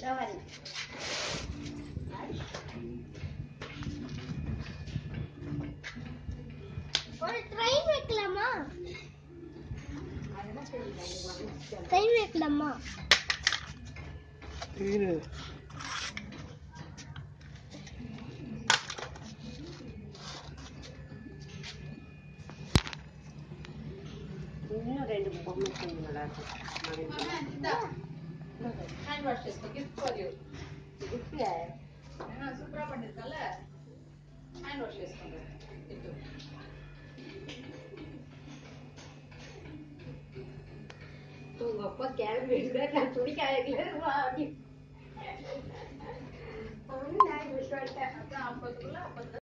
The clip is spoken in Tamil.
சவாரி ஒரு ட்ரெயின் வைக்கலாமா ட்ரெயின் வைக்கலாமா இரு இன்னும் ரெண்டு பொம்மை செஞ்சு நல்லா இருக்கும் హ్యాండ్ వాష్ చేసుకో gift for you gift super பண்ணிருக்கல హ్యాండ్ వాష్ చేసుకోండి ఇటు உங்க அப்பா கிளம்பி நான் துணி காயக்கல அப்படி அதான் அப்பத்துக்குள்ள அப்பத்துல